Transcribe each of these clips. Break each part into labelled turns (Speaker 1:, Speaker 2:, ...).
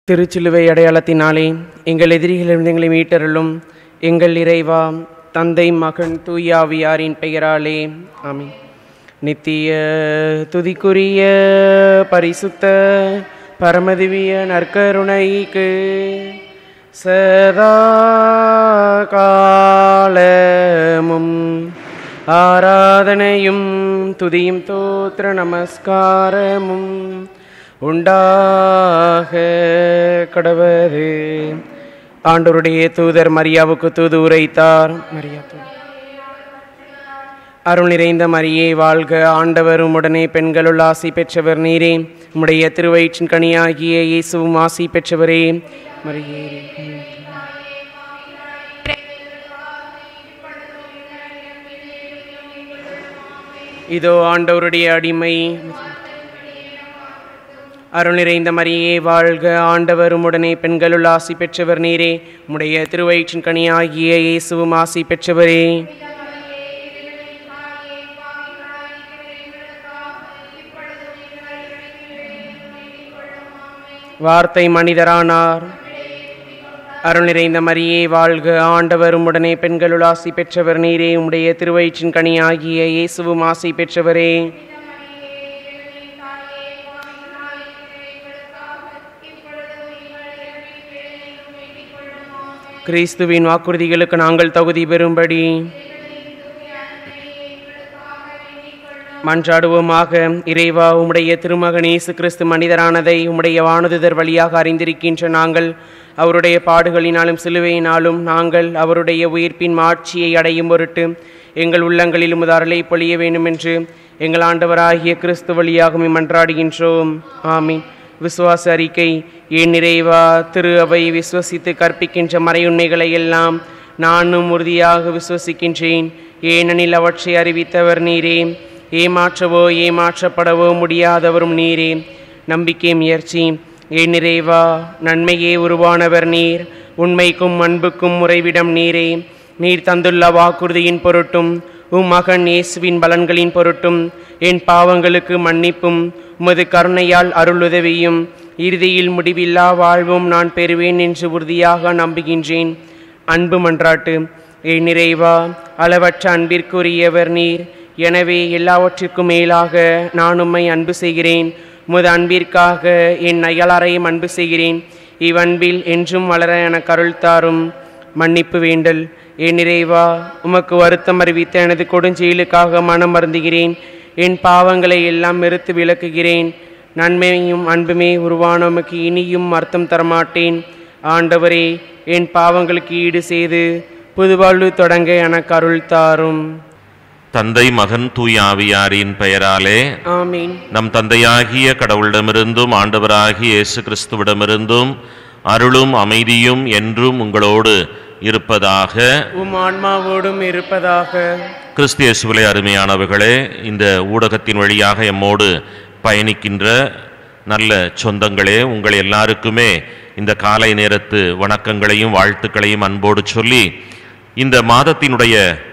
Speaker 1: திருச்சிலுவை அடையாளத்தினாலே எங்கள் எதிரிகளிலிருந்து எங்களை மீட்டருளும் எங்கள் இறைவா தந்தை மகன் தூயாவியாரின் பெயராலே ஆமென் நித்திய துதிக்குரிய பரிசுத்த பரமதிவிய நற்கருணைக்கு சதா காலமும் ஆராதனையும் துதியும் தோத்திர நமஸ்காரமும் உண்டாக கடவது ஆண்டவருடைய தூதர் மரியாவுக்கு தூது உரைத்தார் மரியா தூது அருள் நிறைந்த மரியே வாழ்க ஆண்டவர் உம்முடனே பெண்களுள் ஆசி பெற்றவர் நீரே உம்முடைய திருவயிற்றின் கனியாகிய இயேசுவும் ஆசி பெற்றவரே மரியே இதோ ஆண்டவருடைய அடிமை அருள் நிறைந்த மரியே வாழ்க ஆண்டவர் உம்முடனே பெண்களுள் ஆசி பெற்றவர் நீரே உம்முடைய திருவயிற்றின் கனியாகிய இயேசுவும் ஆசி பெற்றவரே வார்த்தை மனிதரானார் அருள் நிறைந்த மரியே வாழ்க ஆண்டவர் உம்முடனே பெண்களுள் ஆசி பெற்றவர் நீரே உம்முடைய திருவயிற்றின் கனியாகிய இயேசுவும் ஆசி பெற்றவரே கிறிஸ்துவின் வாக்குறுதிகளுக்கு நாங்கள் தகுதி பெறும்படி மன்றாடுவோமாக இறைவா உம்முடைய திருமகன் இயேசு கிறிஸ்து மனிதரானதை உம்முடைய வானுதுதர் வழியாக அறிந்திருக்கின்ற நாங்கள் அவருடைய பாடுகளினாலும் சிலுவையினாலும் நாங்கள் அவருடைய உயிர்ப்பின் மாட்சியை அடையும் பொருட்டு எங்கள் உள்ளங்களில் உமது அருளை பொழிய வேண்டும் என்று எங்கள் ஆண்டவராகிய கிறிஸ்து வழியாக மன்றாடுகின்றோம் ஆமீன் விசுவாச அறிக்கை ஏன் நிறைவா திரு அவை விசுவசித்து கற்பிக்கின்ற மறையுண்மைகளை எல்லாம் நானும் உறுதியாக விசுவசிக்கின்றேன் ஏனெனில் அவற்றை அறிவித்தவர் நீரே ஏமாற்றவோ ஏமாற்றப்படவோ முடியாதவரும் நீரே நம்பிக்கை முயற்சி ஏன் நிறைவா நன்மையே உருவானவர் நீர் உண்மைக்கும் அன்புக்கும் உறைவிடம் நீரே நீர் தந்துள்ள வாக்குறுதியின் பொருட்டும் உம் மகன் இயேசுவின் பலன்களின் பொருட்டும் என் பாவங்களுக்கு மன்னிப்பும் உமது கருணையால் அருளுதவியும் இறுதியில் முடிவில்லா வாழ்வும் நான் பெறுவேன் என்று உறுதியாக நம்புகின்றேன் அன்பு மன்றாட்டு என் நிறைவா அளவற்ற அன்பிற்குரியவர் நீர் எனவே எல்லாவற்றிற்கும் மேலாக நான் உம்மை அன்பு செய்கிறேன் உமது அன்பிற்காக என் அயலாரையும் அன்பு செய்கிறேன் இவ்வன்பில் என்றும் வளர என கருள் தாரும் மன்னிப்பு வேண்டல் என் நிறைவா உமக்கு வருத்தம் அறிவித்த எனது கொடுஞ்செயலுக்காக மனம் வருந்துகிறேன் என் பாவங்களை எல்லாம் வெறுத்து விளக்குகிறேன் நன்மையும் அன்புமே உருவான உமக்கு இனியும் அர்த்தம் தரமாட்டேன் ஆண்டவரே என் பாவங்களுக்கு ஈடு செய்து புதுவாழ்வு தொடங்க எனக்கு அருள் தாரும்
Speaker 2: தந்தை மகன் தூய ஆவியாரின் பெயராலே
Speaker 1: ஆமீன்
Speaker 2: நம் தந்தையாகிய கடவுளிடமிருந்தும் ஆண்டவராகிய இயேசு கிறிஸ்துவிடமிருந்தும் அருளும் அமைதியும் என்றும் உங்களோடு இருப்பதாக
Speaker 1: உம் ஆன்மாவோடும் இருப்பதாக
Speaker 2: கிறிஸ்தியசுவிலை அருமையானவர்களே இந்த ஊடகத்தின் வழியாக எம்மோடு பயணிக்கின்ற நல்ல சொந்தங்களே உங்கள் எல்லாருக்குமே இந்த காலை நேரத்து வணக்கங்களையும் வாழ்த்துக்களையும் அன்போடு சொல்லி இந்த மாதத்தினுடைய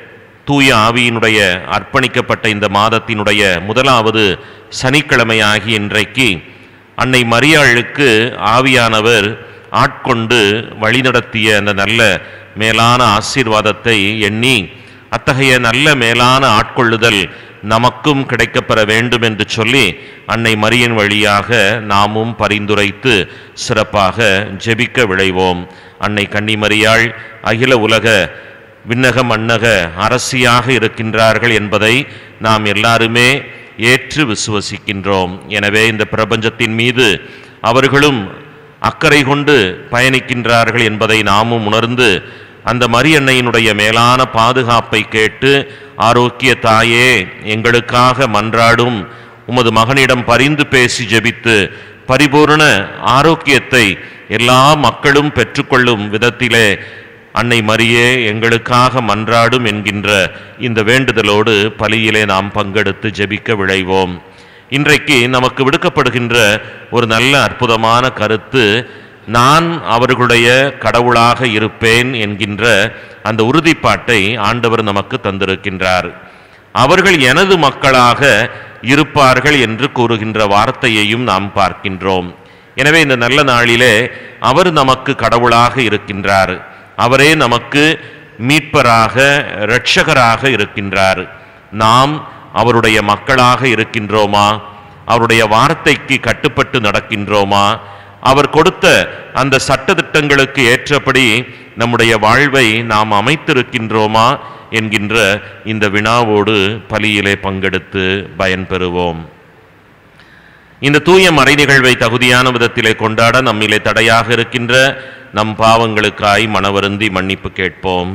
Speaker 2: தூய ஆவியினுடைய அர்ப்பணிக்கப்பட்ட இந்த மாதத்தினுடைய முதலாவது சனிக்கிழமையாகிய இன்றைக்கு அன்னை மரியாளுக்கு ஆவியானவர் ஆட்கொண்டு வழிநடத்திய அந்த நல்ல மேலான ஆசீர்வாதத்தை எண்ணி அத்தகைய நல்ல மேலான ஆட்கொள்ளுதல் நமக்கும் கிடைக்கப்பெற வேண்டும் என்று சொல்லி அன்னை மரியின் வழியாக நாமும் பரிந்துரைத்து சிறப்பாக ஜெபிக்க விளைவோம் அன்னை கன்னிமரியாள் அகில உலக விண்ணக மன்னக அரசியாக இருக்கின்றார்கள் என்பதை நாம் எல்லாருமே ஏற்று விசுவசிக்கின்றோம் எனவே இந்த பிரபஞ்சத்தின் மீது அவர்களும் அக்கறை கொண்டு பயணிக்கின்றார்கள் என்பதை நாமும் உணர்ந்து அந்த மரியன்னையினுடைய மேலான பாதுகாப்பை கேட்டு ஆரோக்கிய தாயே எங்களுக்காக மன்றாடும் உமது மகனிடம் பரிந்து பேசி ஜெபித்து பரிபூர்ண ஆரோக்கியத்தை எல்லா மக்களும் பெற்றுக்கொள்ளும் விதத்திலே அன்னை மரியே எங்களுக்காக மன்றாடும் என்கின்ற இந்த வேண்டுதலோடு பலியிலே நாம் பங்கெடுத்து ஜெபிக்க விழைவோம் இன்றைக்கு நமக்கு விடுக்கப்படுகின்ற ஒரு நல்ல அற்புதமான கருத்து நான் அவர்களுடைய கடவுளாக இருப்பேன் என்கின்ற அந்த உறுதிப்பாட்டை ஆண்டவர் நமக்கு தந்திருக்கின்றார் அவர்கள் எனது மக்களாக இருப்பார்கள் என்று கூறுகின்ற வார்த்தையையும் நாம் பார்க்கின்றோம் எனவே இந்த நல்ல நாளிலே அவர் நமக்கு கடவுளாக இருக்கின்றார் அவரே நமக்கு மீட்பராக இரட்சகராக இருக்கின்றார் நாம் அவருடைய மக்களாக இருக்கின்றோமா அவருடைய வார்த்தைக்கு கட்டுப்பட்டு நடக்கின்றோமா அவர் கொடுத்த அந்த சட்டதிட்டங்களுக்கு ஏற்றபடி நம்முடைய வாழ்வை நாம் அமைத்திருக்கின்றோமா என்கின்ற இந்த வினாவோடு பலியிலே பங்கெடுத்து பயன்பெறுவோம் இந்த தூய மறை நிகழ்வை தகுதியான விதத்திலே கொண்டாட நம்மிலே தடையாக இருக்கின்ற நம் பாவங்களுக்காய் மனவருந்தி மன்னிப்பு கேட்போம்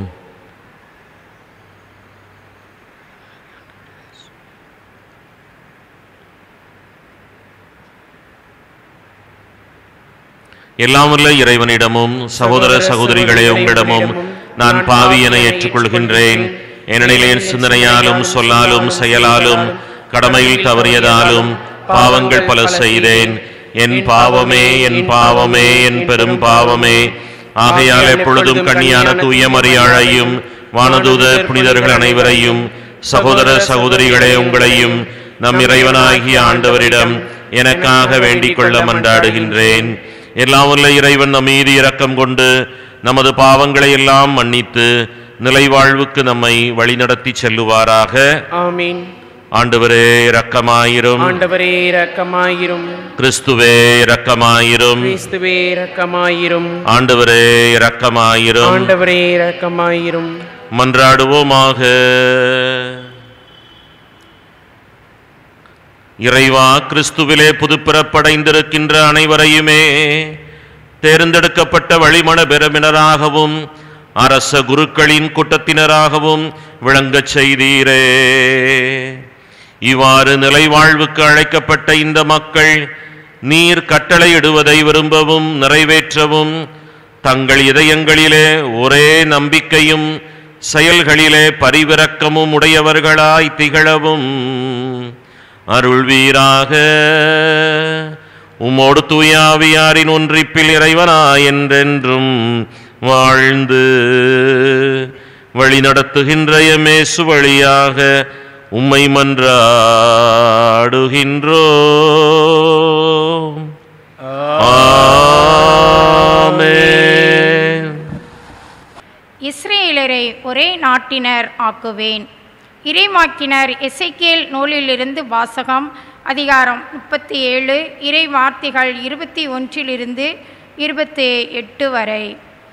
Speaker 2: எல்லாம் வல்ல இறைவனிடமும் சகோதர சகோதரிகளே உங்களிடமும் நான் பாவியனை ஏற்றுக்கொள்கின்றேன் ஏனெனில் என் சிந்தனையாலும் சொல்லாலும் செயலாலும் கடமையில் தவறியதாலும் பாவங்கள் பல செய்தேன் என் பாவமே என் பாவமே என் பெரும் பாவமே ஆகையால் எப்பொழுதும் கண்ணியான தூய மரியாழையும் வானதூத புனிதர்கள் அனைவரையும் சகோதர சகோதரிகளே உங்களையும் நம் இறைவனாகிய ஆண்டவரிடம் எனக்காக வேண்டிக் கொள்ள மன்றாடுகின்றேன் எல்லாம் உள்ள இறைவன் நம் மீது இரக்கம் கொண்டு நமது பாவங்களை எல்லாம் மன்னித்து நிலைவாழ்வுக்கு நம்மை வழிநடத்தி செல்லுவாராக
Speaker 1: ஆமீன்
Speaker 2: ஆண்டவரே இரக்கமாயிரும்
Speaker 1: ஆண்டவரே இரக்கமாயிரும்
Speaker 2: கிறிஸ்துவே இரக்கமாயிரும்
Speaker 1: கிறிஸ்துவே இரக்கமாயிரும்
Speaker 2: ஆண்டவரே இரக்கமாயிரும்
Speaker 1: ஆண்டவரே இரக்கமாயிரும்
Speaker 2: மன்றாடுவோமாக இறைவா கிறிஸ்துவிலே புதுப்பிறப்படைந்திருக்கின்ற அனைவரையுமே தேர்ந்தெடுக்கப்பட்ட வழிமண பெருமினராகவும் அரச குருக்களின் கூட்டத்தினராகவும் விளங்கச் செய்தீரே இவ்வாறு நிலைவாழ்வுக்கு அழைக்கப்பட்ட இந்த மக்கள் நீர் கட்டளையிடுவதை விரும்பவும் நிறைவேற்றவும் தங்கள் இதயங்களிலே ஒரே நம்பிக்கையும் செயல்களிலே பரிவிரக்கமும் உடையவர்களாய் திகழவும் அருள்வீராக உம்மோடு தூயாவியாரின் ஒன்றிப்பில் இறைவனாய் என்றென்றும் வாழ்ந்து வழிநடத்துகின்ற எமேசு வழியாக உம்மை மன்றாடுகின்றோம் ஆமென்
Speaker 3: இஸ்ரேலரை ஒரே நாட்டினர் ஆக்குவேன் இறைமாக்கினர் எசைக்கேல் நூலிலிருந்து வாசகம் அதிகாரம் முப்பத்தி ஏழு இறை வார்த்தைகள் இருபத்தி ஒன்றிலிருந்து இருபத்தி எட்டு வரை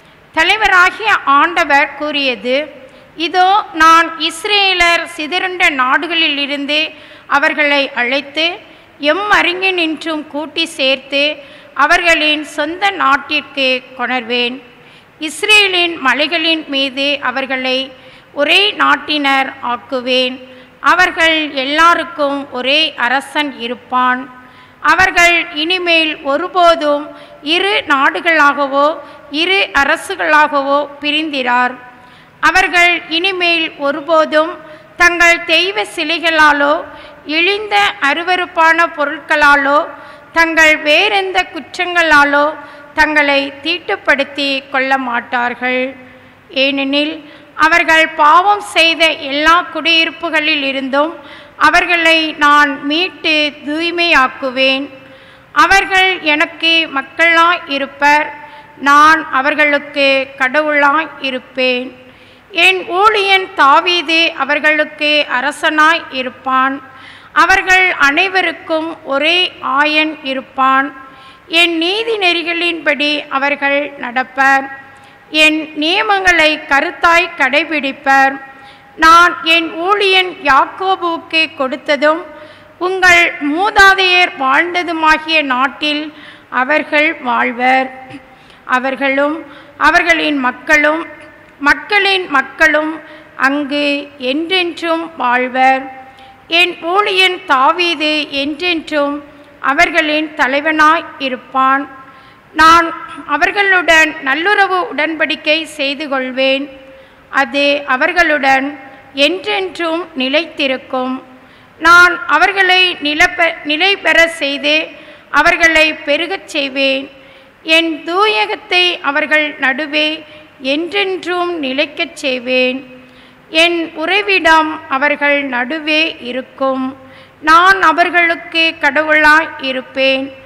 Speaker 3: தலைவராகிய ஆண்டவர் கூறியது இதோ நான் இஸ்ரேலர் சிதறுண்ட நாடுகளிலிருந்து அவர்களை அழைத்து எம் அறிஞனின்றும் கூட்டி சேர்த்து அவர்களின் சொந்த நாட்டிற்கு கொணர்வேன் இஸ்ரேலின் மலைகளின் மீது அவர்களை ஒரே நாட்டினர் ஆக்குவேன் அவர்கள் எல்லாருக்கும் ஒரே அரசன் இருப்பான் அவர்கள் இனிமேல் ஒருபோதும் இரு நாடுகளாகவோ இரு அரசுகளாகவோ பிரிந்திரார் அவர்கள் இனிமேல் ஒருபோதும் தங்கள் தெய்வ சிலைகளாலோ இழிந்த அருவருப்பான பொருட்களாலோ தங்கள் வேறெந்த குற்றங்களாலோ தங்களை தீட்டுப்படுத்தி கொள்ள மாட்டார்கள் ஏனெனில் அவர்கள் பாவம் செய்த எல்லா குடியிருப்புகளில் இருந்தும் அவர்களை நான் மீட்டு தூய்மையாக்குவேன் அவர்கள் எனக்கு மக்களாய் இருப்பர் நான் அவர்களுக்கு கடவுளாய் இருப்பேன் என் ஊழியன் தாவீது அவர்களுக்கு அரசனாய் இருப்பான் அவர்கள் அனைவருக்கும் ஒரே ஆயன் இருப்பான் என் நீதி நெறிகளின்படி அவர்கள் நடப்பர் என் நியமங்களை கருத்தாய் கடைபிடிப்பர் நான் என் ஊழியன் யாக்கோபுவுக்கு கொடுத்ததும் உங்கள் மூதாதையர் வாழ்ந்ததுமாகிய நாட்டில் அவர்கள் வாழ்வர் அவர்களும் அவர்களின் மக்களும் மக்களின் மக்களும் அங்கு என்றென்றும் வாழ்வர் என் ஊழியன் தாவீது என்றென்றும் அவர்களின் தலைவனாய் இருப்பான் நான் அவர்களுடன் நல்லுறவு உடன்படிக்கை செய்து கொள்வேன் அது அவர்களுடன் என்றென்றும் நிலைத்திருக்கும் நான் அவர்களை நிலப்ப நிலை பெற செய்து அவர்களை பெருகச் செய்வேன் என் தூயகத்தை அவர்கள் நடுவே என்றென்றும் நிலைக்கச் செய்வேன் என் உறைவிடம் அவர்கள் நடுவே இருக்கும் நான் அவர்களுக்கு கடவுளாய் இருப்பேன்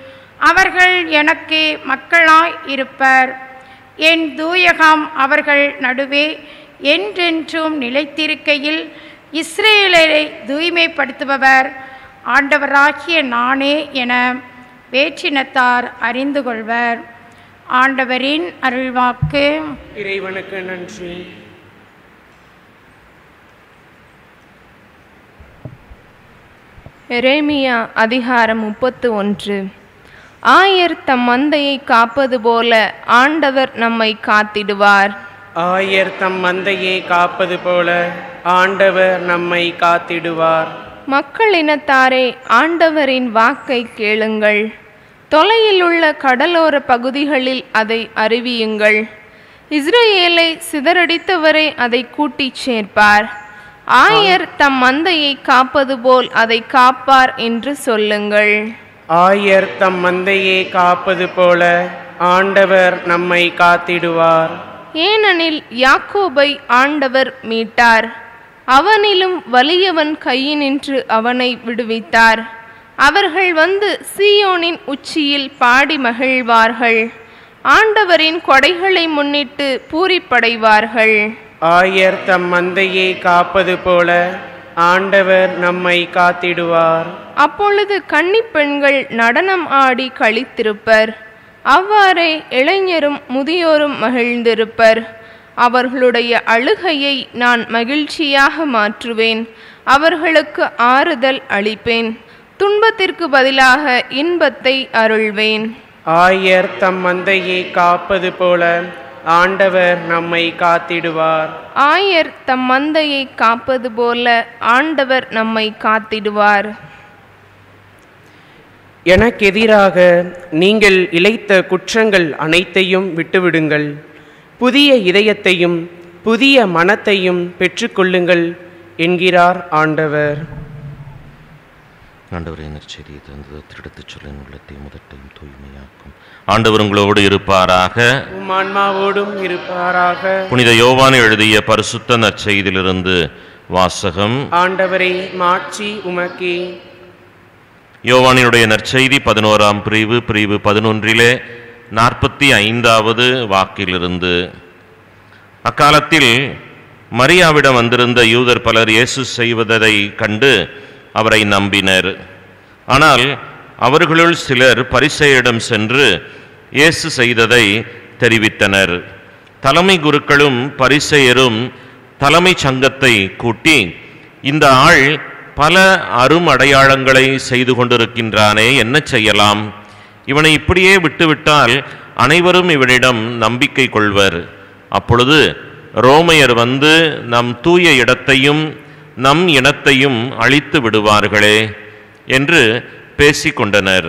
Speaker 3: அவர்கள் எனக்கு மக்களாய் இருப்பர் என் தூயகம் அவர்கள் நடுவே என்றென்றும் நிலைத்திருக்கையில் இஸ்ரேலரை தூய்மைப்படுத்துபவர் ஆண்டவராகிய நானே என வேற்றினத்தார் அறிந்து கொள்வர் ஆண்டவரின் அருள்வாக்கு
Speaker 1: இறைவனுக்கு நன்றி
Speaker 4: எரேமியா அதிகாரம் முப்பத்து ஒன்று ஆயர் தம் மந்தையை காப்பது போல ஆண்டவர் நம்மை காத்திடுவார்
Speaker 1: ஆயர் தம் மந்தையை காப்பது போல ஆண்டவர் நம்மை காத்திடுவார்
Speaker 4: மக்கள் இனத்தாரே ஆண்டவரின் வாக்கை கேளுங்கள் தொலையில் உள்ள கடலோர பகுதிகளில் அதை அறிவியுங்கள் இஸ்ரேலை சிதறடித்தவரே அதை கூட்டிச் சேர்ப்பார் ஆயர் தம் மந்தையை காப்பது போல் அதை காப்பார் என்று சொல்லுங்கள்
Speaker 1: ஆயர் தம் மந்தையை காப்பது போல ஆண்டவர் நம்மை காத்திடுவார்
Speaker 4: ஏனெனில் யாக்கோபை ஆண்டவர் மீட்டார் அவனிலும் வலியவன் கையினின்று அவனை விடுவித்தார் அவர்கள் வந்து சீயோனின் உச்சியில் பாடி மகிழ்வார்கள் ஆண்டவரின் கொடைகளை முன்னிட்டு பூரிப்படைவார்கள்
Speaker 1: ஆயர் தம் மந்தையை காப்பது போல ஆண்டவர் நம்மை காத்திடுவார்
Speaker 4: அப்பொழுது கன்னிப் பெண்கள் நடனம் ஆடி களித்திருப்பர் அவ்வாறே இளைஞரும் முதியோரும் மகிழ்ந்திருப்பர் அவர்களுடைய அழுகையை நான் மகிழ்ச்சியாக மாற்றுவேன் அவர்களுக்கு ஆறுதல் அளிப்பேன் துன்பத்திற்கு பதிலாக இன்பத்தை அருள்வேன்
Speaker 1: ஆயர் தம் மந்தையை காப்பது போல ஆண்டவர் நம்மை காத்திடுவார்
Speaker 4: ஆயர் தம் மந்தையை காப்பது போல ஆண்டவர் நம்மை காத்திடுவார்
Speaker 1: எனக்கெதிராக நீங்கள் இழைத்த குற்றங்கள் அனைத்தையும் விட்டுவிடுங்கள் புதிய இதயத்தையும் புதிய மனத்தையும் பெற்றுக்கொள்ளுங்கள் என்கிறார் ஆண்டவர்
Speaker 2: ஆண்டவரை நற்செய்தியை தந்தது திருடத்துச் சொல்லின் உள்ளத்தை முதட்டையும் தூய்மையாக்கும் ஆண்டவர் உங்களோடு இருப்பாராக
Speaker 1: உம் ஆன்மாவோடும் இருப்பாராக
Speaker 2: புனித யோவான் எழுதிய பரிசுத்த நற்செய்தியிலிருந்து வாசகம்
Speaker 1: ஆண்டவரை மாட்சி உமக்கே
Speaker 2: யோவானினுடைய நற்செய்தி பதினோராம் பிரிவு பிரிவு பதினொன்றிலே நாற்பத்தி ஐந்தாவது வாக்கிலிருந்து அக்காலத்தில் மரியாவிடம் வந்திருந்த யூதர் பலர் இயேசு செய்வதை கண்டு அவரை நம்பினர் ஆனால் அவர்களுள் சிலர் பரிசேயிடம் சென்று இயேசு செய்ததை தெரிவித்தனர் தலைமை குருக்களும் பரிசேயரும் தலைமைச் சங்கத்தை கூட்டி இந்த ஆள் பல அரும் அடையாளங்களை செய்து கொண்டிருக்கின்றானே என்ன செய்யலாம் இவனை இப்படியே விட்டுவிட்டால் அனைவரும் இவனிடம் நம்பிக்கை கொள்வர் அப்பொழுது ரோமையர் வந்து நம் தூய இடத்தையும் நம் இனத்தையும் அழித்து விடுவார்களே என்று பேசிக்கொண்டனர்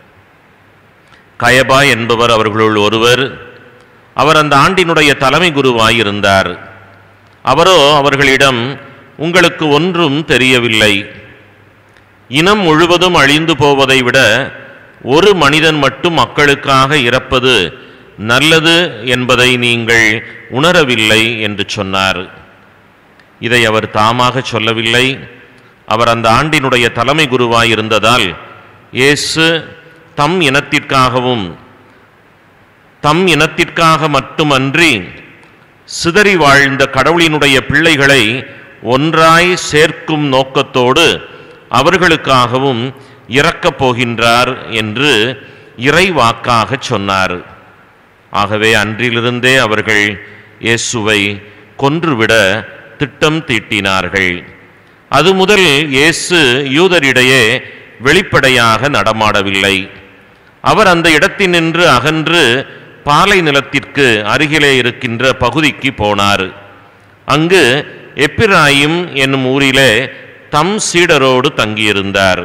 Speaker 2: கயபா என்பவர் அவர்களுள் ஒருவர் அவர் அந்த ஆண்டினுடைய தலைமை குருவாயிருந்தார் அவரோ அவர்களிடம் உங்களுக்கு ஒன்றும் தெரியவில்லை இனம் முழுவதும் அழிந்து போவதை விட ஒரு மனிதன் மட்டும் மக்களுக்காக இறப்பது நல்லது என்பதை நீங்கள் உணரவில்லை என்று சொன்னார் இதை அவர் தாமாக சொல்லவில்லை அவர் அந்த ஆண்டினுடைய தலைமை குருவாயிருந்ததால் இயேசு தம் இனத்திற்காகவும் தம் இனத்திற்காக மட்டுமன்றி சிதறி வாழ்ந்த கடவுளினுடைய பிள்ளைகளை ஒன்றாய் சேர்க்கும் நோக்கத்தோடு அவர்களுக்காகவும் இறக்கப் போகின்றார் என்று இறைவாக்காக சொன்னார் ஆகவே அன்றிலிருந்தே அவர்கள் இயேசுவை கொன்றுவிட திட்டம் தீட்டினார்கள் அது முதல் இயேசு யூதரிடையே வெளிப்படையாக நடமாடவில்லை அவர் அந்த இடத்தினின்று அகன்று பாலை நிலத்திற்கு அருகிலே இருக்கின்ற பகுதிக்கு போனார் அங்கு எப்பிராயிம் என்னும் ஊரிலே தம் சீடரோடு தங்கியிருந்தார்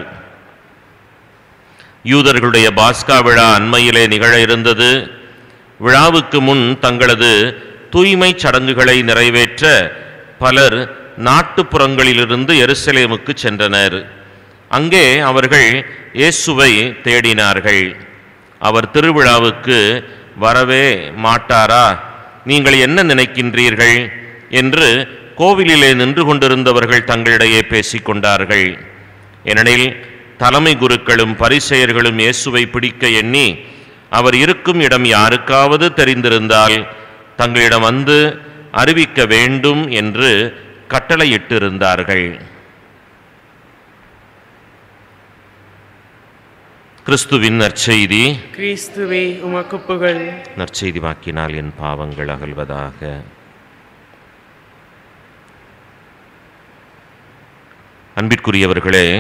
Speaker 2: யூதர்களுடைய பாஸ்கா விழா அண்மையிலே நிகழ இருந்தது விழாவுக்கு முன் தங்களது தூய்மை சடங்குகளை நிறைவேற்ற பலர் நாட்டுப்புறங்களிலிருந்து எருசலேமுக்கு சென்றனர் அங்கே அவர்கள் இயேசுவை தேடினார்கள் அவர் திருவிழாவுக்கு வரவே மாட்டாரா நீங்கள் என்ன நினைக்கின்றீர்கள் என்று கோவிலிலே நின்று கொண்டிருந்தவர்கள் தங்களிடையே பேசிக்கொண்டார்கள் ஏனெனில் தலைமை குருக்களும் பரிசெயர்களும் இயேசுவை பிடிக்க எண்ணி அவர் இருக்கும் இடம் யாருக்காவது தெரிந்திருந்தால் தங்களிடம் வந்து அறிவிக்க வேண்டும் என்று கட்டளையிட்டிருந்தார்கள் கிறிஸ்துவின் நற்செய்தி
Speaker 1: கிறிஸ்துவே உமக்கு புகழ்
Speaker 2: நற்செய்தி வாக்கினால் என் பாவங்கள் அகல்வதாக அன்பிற்குரியவர்களே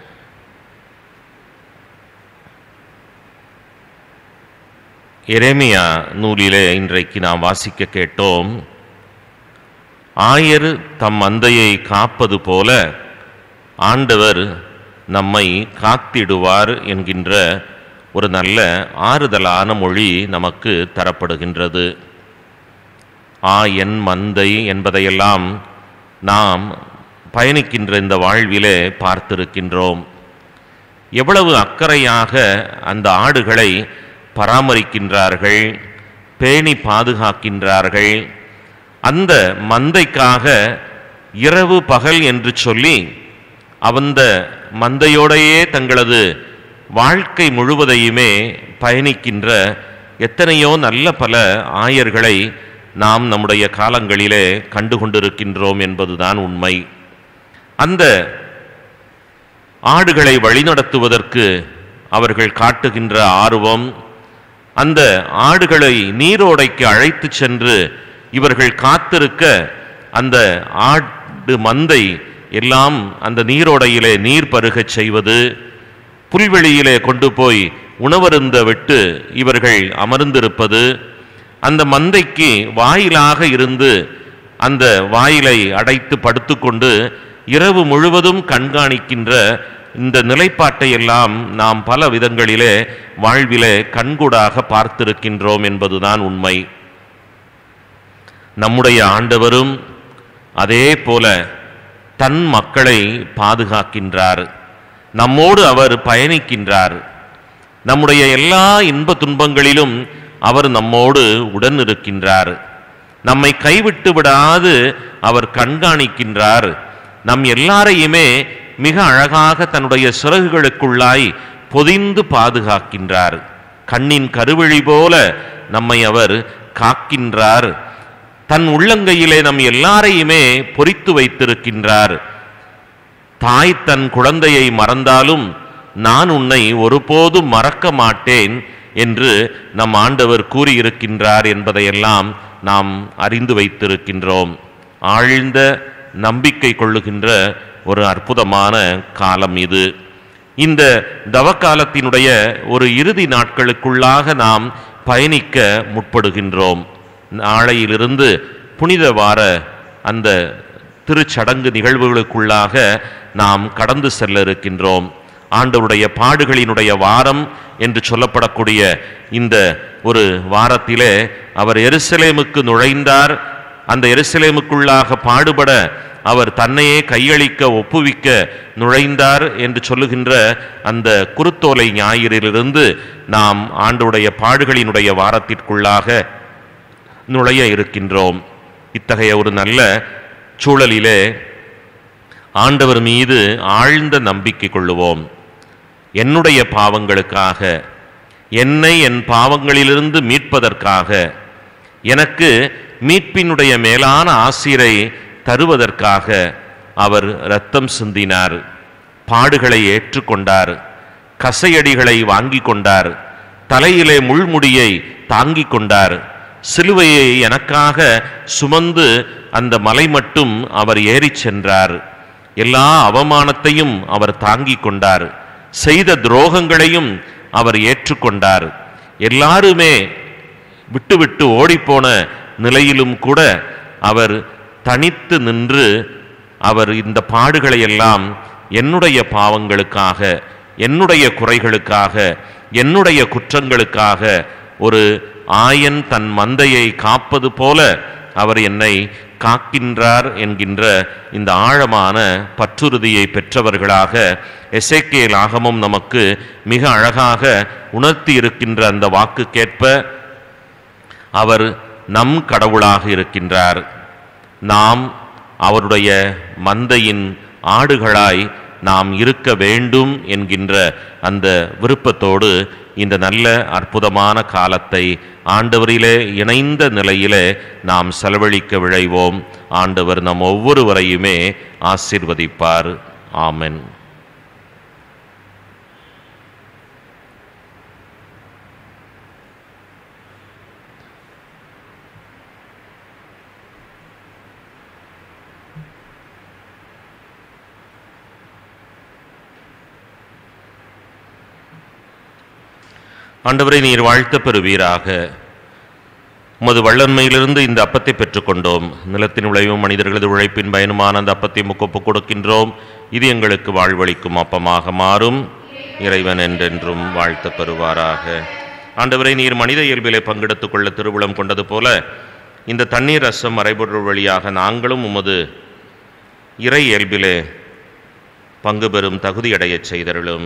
Speaker 2: எரேமியா நூலிலே இன்றைக்கு நாம் வாசிக்க கேட்டோம் ஆயர் தம் மந்தையை காப்பது போல ஆண்டவர் நம்மை காத்திடுவார் என்கின்ற ஒரு நல்ல ஆறுதலான மொழி நமக்கு தரப்படுகின்றது ஆ என் மந்தை என்பதையெல்லாம் நாம் பயணிக்கின்ற இந்த வாழ்விலே பார்த்திருக்கின்றோம் எவ்வளவு அக்கறையாக அந்த ஆடுகளை பராமரிக்கின்றார்கள் பேணி பாதுகாக்கின்றார்கள் அந்த மந்தைக்காக இரவு பகல் என்று சொல்லி அந்த மந்தையோடையே தங்களது வாழ்க்கை முழுவதையுமே பயணிக்கின்ற எத்தனையோ நல்ல பல ஆயர்களை நாம் நம்முடைய காலங்களிலே கண்டு கொண்டிருக்கின்றோம் என்பதுதான் உண்மை அந்த ஆடுகளை வழிநடத்துவதற்கு அவர்கள் காட்டுகின்ற ஆர்வம் அந்த ஆடுகளை நீரோடைக்கு அழைத்து சென்று இவர்கள் காத்திருக்க அந்த ஆடு மந்தை எல்லாம் அந்த நீரோடையிலே நீர் பருகச் செய்வது புல்வெளியிலே கொண்டு போய் உணவருந்த விட்டு இவர்கள் அமர்ந்திருப்பது அந்த மந்தைக்கு வாயிலாக இருந்து அந்த வாயிலை அடைத்து படுத்துக்கொண்டு இரவு முழுவதும் கண்காணிக்கின்ற இந்த நிலைப்பாட்டை எல்லாம் நாம் பல விதங்களிலே வாழ்விலே கண்கூடாக பார்த்திருக்கின்றோம் என்பதுதான் உண்மை நம்முடைய ஆண்டவரும் அதே போல தன் மக்களை பாதுகாக்கின்றார் நம்மோடு அவர் பயணிக்கின்றார் நம்முடைய எல்லா இன்ப துன்பங்களிலும் அவர் நம்மோடு உடன் இருக்கின்றார் நம்மை கைவிட்டு விடாது அவர் கண்காணிக்கின்றார் நம் எல்லாரையுமே மிக அழகாக தன்னுடைய சிறகுகளுக்குள்ளாய் பொதிந்து பாதுகாக்கின்றார் கண்ணின் கருவிழி போல நம்மை அவர் காக்கின்றார் தன் உள்ளங்கையிலே நம் எல்லாரையுமே பொறித்து வைத்திருக்கின்றார் தாய் தன் குழந்தையை மறந்தாலும் நான் உன்னை ஒருபோதும் மறக்க மாட்டேன் என்று நம் ஆண்டவர் கூறியிருக்கின்றார் என்பதையெல்லாம் நாம் அறிந்து வைத்திருக்கின்றோம் ஆழ்ந்த நம்பிக்கை கொள்ளுகின்ற ஒரு அற்புதமான காலம் இது இந்த தவக்காலத்தினுடைய ஒரு இறுதி நாட்களுக்குள்ளாக நாம் பயணிக்க முற்படுகின்றோம் நாளையிலிருந்து புனித வார அந்த திருச்சடங்கு நிகழ்வுகளுக்குள்ளாக நாம் கடந்து செல்ல இருக்கின்றோம் ஆண்டவருடைய பாடுகளினுடைய வாரம் என்று சொல்லப்படக்கூடிய இந்த ஒரு வாரத்திலே அவர் எருசலேமுக்கு நுழைந்தார் அந்த எருசலேமுக்குள்ளாக பாடுபட அவர் தன்னையே கையளிக்க ஒப்புவிக்க நுழைந்தார் என்று சொல்லுகின்ற அந்த குருத்தோலை ஞாயிறிலிருந்து நாம் ஆண்டுடைய பாடுகளினுடைய வாரத்திற்குள்ளாக நுழைய இருக்கின்றோம் இத்தகைய ஒரு நல்ல சூழலிலே ஆண்டவர் மீது ஆழ்ந்த நம்பிக்கை கொள்ளுவோம் என்னுடைய பாவங்களுக்காக என்னை என் பாவங்களிலிருந்து மீட்பதற்காக எனக்கு மீட்பினுடைய மேலான ஆசிரை தருவதற்காக அவர் இரத்தம் சிந்தினார் பாடுகளை ஏற்றுக்கொண்டார் கசையடிகளை வாங்கி கொண்டார் தலையிலே முள்முடியை தாங்கிக் கொண்டார் சிலுவையை எனக்காக சுமந்து அந்த மலை மட்டும் அவர் ஏறிச் சென்றார் எல்லா அவமானத்தையும் அவர் தாங்கிக் கொண்டார் செய்த துரோகங்களையும் அவர் ஏற்றுக்கொண்டார் எல்லாருமே விட்டுவிட்டு ஓடிப்போன நிலையிலும் கூட அவர் தனித்து நின்று அவர் இந்த பாடுகளை எல்லாம் என்னுடைய பாவங்களுக்காக என்னுடைய குறைகளுக்காக என்னுடைய குற்றங்களுக்காக ஒரு ஆயன் தன் மந்தையை காப்பது போல அவர் என்னை காக்கின்றார் என்கின்ற இந்த ஆழமான பற்றுறுதியை பெற்றவர்களாக எசேக்கியேல் ஆகமும் நமக்கு மிக அழகாக உணர்த்தி இருக்கின்ற அந்த வாக்குக்கேற்ப அவர் நம் கடவுளாக இருக்கின்றார் நாம் அவருடைய மந்தையின் ஆடுகளாய் நாம் இருக்க வேண்டும் என்கின்ற அந்த விருப்பத்தோடு இந்த நல்ல அற்புதமான காலத்தை ஆண்டவரிலே இணைந்த நிலையிலே நாம் செலவழிக்க விழைவோம் ஆண்டவர் நம் ஒவ்வொருவரையுமே ஆசீர்வதிப்பார் ஆமென் ஆண்டவரை நீர் வாழ்த்த பெறுவீராக உமது வல்லன்மையிலிருந்து இந்த அப்பத்தை பெற்றுக்கொண்டோம் நிலத்தின் விளைவும் மனிதர்களது உழைப்பின் பயனுமான அந்த அப்பத்தை முக்கொப்பு கொடுக்கின்றோம் இது எங்களுக்கு வாழ்வளிக்கும் அப்பமாக மாறும் இறைவன் என்றென்றும் வாழ்த்த பெறுவாராக ஆண்டவரை நீர் மனித இயல்பிலே பங்கெடுத்துக் கொள்ள திருவுளம் கொண்டது போல இந்த தண்ணீர் ரசம் மறைபொருள் வழியாக நாங்களும் உமது இறை இயல்பிலே பங்கு பெறும் தகுதியடையச் செய்தருளும்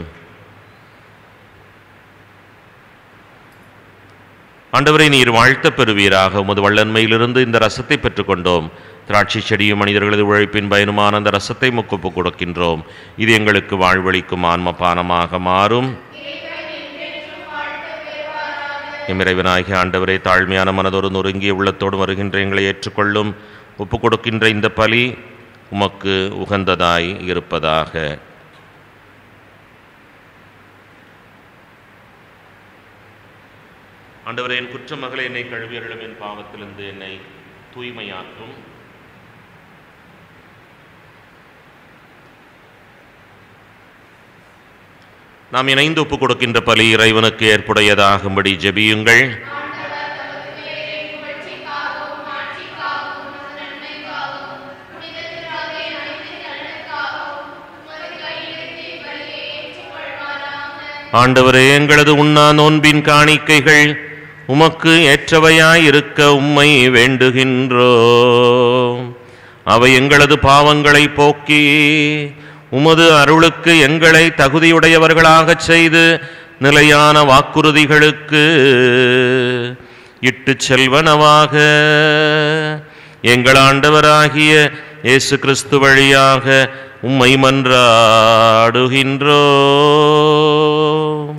Speaker 2: ஆண்டவரை நீர் வாழ்த்த பெறுவீராக உமது வல்லன்மையிலிருந்து இந்த ரசத்தை பெற்றுக்கொண்டோம் திராட்சை செடியும் மனிதர்களது உழைப்பின் பயனுமான அந்த ரசத்தை முக்கொப்பு கொடுக்கின்றோம் இது எங்களுக்கு வாழ்வளிக்கும் ஆன்ம பானமாக மாறும் எமிறைவனாகிய ஆண்டவரே தாழ்மையான மனதோடு நொறுங்கிய உள்ளத்தோடு வருகின்ற எங்களை ஏற்றுக்கொள்ளும் ஒப்பு கொடுக்கின்ற இந்த பலி உமக்கு உகந்ததாய் இருப்பதாக ஆண்டவரே என் குற்ற மகளை என்னை கழுவியர்களும் என் பாவத்திலிருந்து என்னை தூய்மையாக்கும் நாம் இணைந்து ஒப்புக் கொடுக்கின்ற பலி இறைவனுக்கு ஏற்புடையதாகும்படி ஜெபியுங்கள் ஆண்டவரே எங்களது உண்ணா நோன்பின் காணிக்கைகள் உமக்கு ஏற்றவையாயிருக்க உம்மை வேண்டுகின்றோம் அவை எங்களது பாவங்களை போக்கி உமது அருளுக்கு எங்களை தகுதியுடையவர்களாகச் செய்து நிலையான வாக்குறுதிகளுக்கு இட்டுச் செல்வனவாக எங்கள் ஆண்டவராகிய இயேசு கிறிஸ்து வழியாக உம்மை மன்றாடுகின்றோம்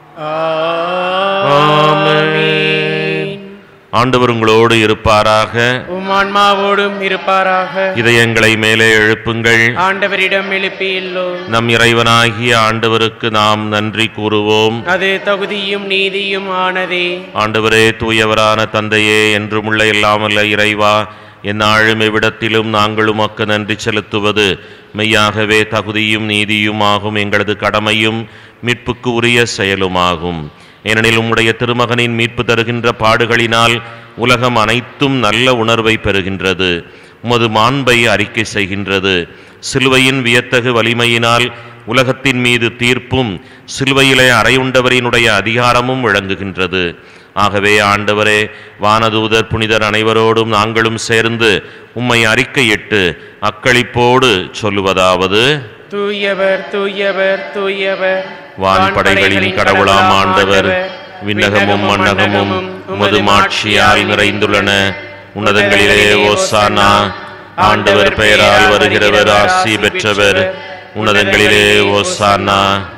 Speaker 2: ஆண்டவர் உங்களோடு இருப்பாராக
Speaker 1: உம் ஆன்மாவோடும் இருப்பாராக
Speaker 2: இதயங்களை மேலே எழுப்புங்கள்
Speaker 1: ஆண்டவரிடம் எழுப்பியுள்ளோ
Speaker 2: நம் இறைவனாகிய ஆண்டவருக்கு நாம் நன்றி கூறுவோம்
Speaker 1: அது தகுதியும் நீதியும் ஆனதே
Speaker 2: ஆண்டவரே தூயவரான தந்தையே என்றுமுள்ள எல்லாமல்ல இறைவா எந்நாளும் எவ்விடத்திலும் நாங்கள் உமக்கு நன்றி செலுத்துவது மெய்யாகவே தகுதியும் நீதியுமாகும் எங்களது கடமையும் மீட்புக்கு உரிய செயலுமாகும் ஏனெனில் உம்முடைய திருமகனின் மீட்பு தருகின்ற பாடுகளினால் உலகம் அனைத்தும் நல்ல உணர்வை பெறுகின்றது உமது மாண்பை அறிக்கை செய்கின்றது சிலுவையின் வியத்தகு வலிமையினால் உலகத்தின் மீது தீர்ப்பும் சிலுவையிலே அறையுண்டவரினுடைய அதிகாரமும் விளங்குகின்றது ஆகவே ஆண்டவரே வானதூதர் புனிதர் அனைவரோடும் நாங்களும் சேர்ந்து உம்மை அறிக்கையிட்டு அக்களிப்போடு சொல்லுவதாவது
Speaker 1: தூயவர் தூயவர் தூயவர்
Speaker 2: வான்படைகளின் கடவுளாம் ஆண்டவர் விண்ணகமும் மண்ணகமும் உமது மாட்சியால் நிறைந்துள்ளன உன்னதங்களிலே ஓசானா ஆண்டவர் பெயரால் வருகிறவர் ஆசி பெற்றவர் உன்னதங்களிலே ஓசானா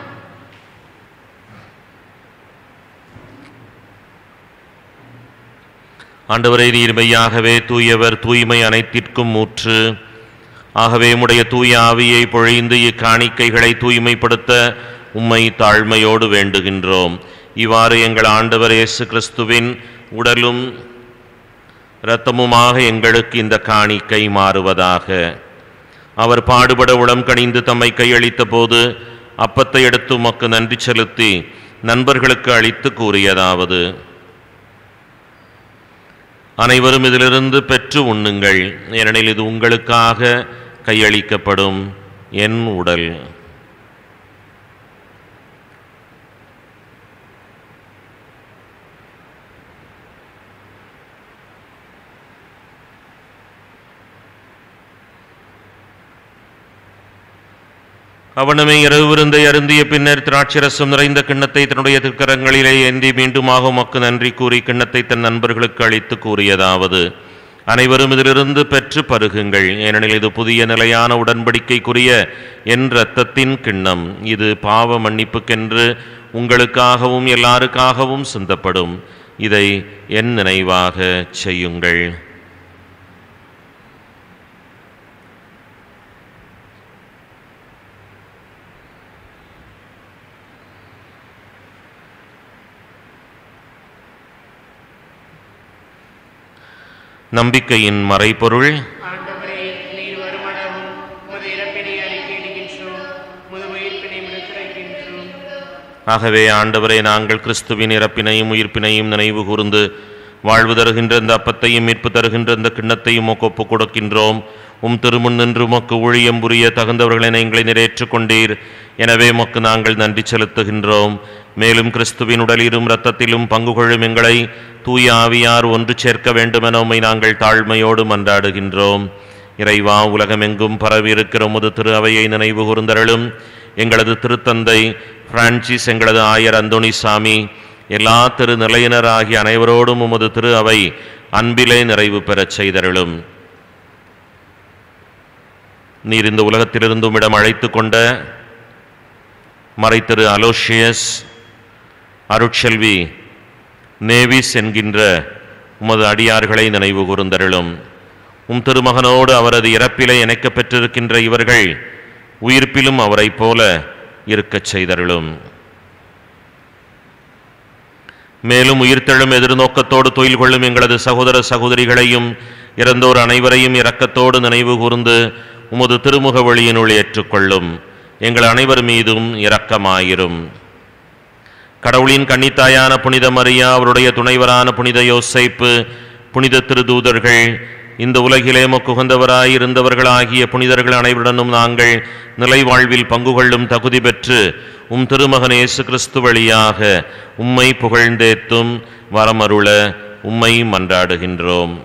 Speaker 2: ஆண்டவரை நீர் மெய்யாகவே தூயவர் தூய்மை அனைத்திற்கும் ஊற்று ஆகவே உம்முடைய தூய ஆவியை பொழிந்து இக்காணிக்கைகளை தூய்மைப்படுத்த உம்மை தாழ்மையோடு வேண்டுகின்றோம் இவ்வாறு எங்கள் ஆண்டவர் இயேசு கிறிஸ்துவின் உடலும் இரத்தமுமாக எங்களுக்கு இந்த காணிக்கை மாறுவதாக அவர் பாடுபட உளம் கனிந்து தம்மை கையளித்த போது அப்பத்தை எடுத்து உமக்கு நன்றி செலுத்தி நண்பர்களுக்கு அளித்து கூறியதாவது அனைவரும் இதிலிருந்து பெற்று உண்ணுங்கள் ஏனெனில் இது உங்களுக்காக கையளிக்கப்படும் என் உடல் அவனுமே இரவு விருந்தை அருந்திய பின்னர் திராட்சரசம் நிறைந்த கிண்ணத்தை தன்னுடைய திருக்கரங்களிலே ஏந்தி மீண்டுமாக உமக்கு நன்றி கூறி கிண்ணத்தை தன் நண்பர்களுக்கு அளித்து கூறியதாவது அனைவரும் இதிலிருந்து பெற்று பருகுங்கள் ஏனெனில் இது புதிய நிலையான உடன்படிக்கைக்குரிய என் இரத்தத்தின் கிண்ணம் இது பாவ மன்னிப்புக்கென்று உங்களுக்காகவும் எல்லாருக்காகவும் சிந்தப்படும் இதை என் நினைவாக செய்யுங்கள் நம்பிக்கையின் மறைபொருள்
Speaker 1: ஆண்டவரே நீர் வருமளவும் உமது இறப்பினை அறிக்கையிடுகின்றோம் உமது உயிர்ப்பினை முன்னிறைக்கின்றோம்
Speaker 2: ஆகவே ஆண்டவரே நாங்கள் கிறிஸ்துவின் இறப்பினையும் உயிர்ப்பினையும் நினைவு கூர்ந்து வாழ்வு தருகின்ற இந்த அப்பத்தையும் மீட்பு தருகின்ற இந்த கிண்ணத்தையும் உமக்கு ஒப்புக் கொடுக்கின்றோம் உம் திருமுன் நின்று உமக்கு ஊழியம் புரிய தகுந்தவர்களை எங்களை நிறைவேற்றுக் கொண்டீர் எனவே உமக்கு நாங்கள் நன்றி செலுத்துகின்றோம் மேலும் கிறிஸ்துவின் உடலிலும் இரத்தத்திலும் பங்கு கொள்ளும் எங்களை தூய ஆவியார் ஒன்று சேர்க்க வேண்டுமென உம்மை நாங்கள் தாழ்மையோடு மன்றாடுகின்றோம் இறைவா உலகமெங்கும் பரவியிருக்கிற உமது திரு அவையை நினைவு கூர்ந்தருளும் எங்களது திருத்தந்தை பிரான்சிஸ் எங்களது ஆயர் அந்தோணிசாமி எல்லா திரு நிலையினராகிய அனைவரோடும் உமது திரு அவை அன்பிலே நிறைவு பெறச் செய்தருளும் நீர் இந்த உலகத்திலிருந்து உம்மிடம் அழைத்து கொண்ட மறைத்திரு அலோஷியஸ் அருட்செல்வி நேவிஸ் என்கின்ற உமது அடியார்களை நினைவு கூர்ந்தருளும் உம் திருமகனோடு அவரது இறப்பிலே இணைக்கப் பெற்றிருக்கின்ற இவர்கள் உயிர்ப்பிலும் அவரைப் போல இருக்கச் செய்தருளும் மேலும் உயிர்த்தெழும் எதிர்நோக்கத்தோடு தொழில் கொள்ளும் எங்களது சகோதர சகோதரிகளையும் இறந்தோர் அனைவரையும் இரக்கத்தோடு நினைவு கூர்ந்து உமது திருமுக வழியினுள் ஏற்றுக்கொள்ளும் எங்கள் அனைவர் மீதும் இரக்கமாயிரும் கடவுளின் கன்னித்தாயான புனித மரியா அவருடைய துணைவரான புனித யோசைப்பு புனித திருதூதர்கள் இந்த உலகிலே மக்குகந்தவராய் இருந்தவர்களாகிய புனிதர்கள் அனைவருடனும் நாங்கள் நிலை வாழ்வில் பங்கு கொள்ளும் தகுதி பெற்று உம் திருமகன் இயேசு கிறிஸ்து வழியாக உம்மை புகழ்ந்தேத்தும் வரமருள உம்மை மன்றாடுகின்றோம்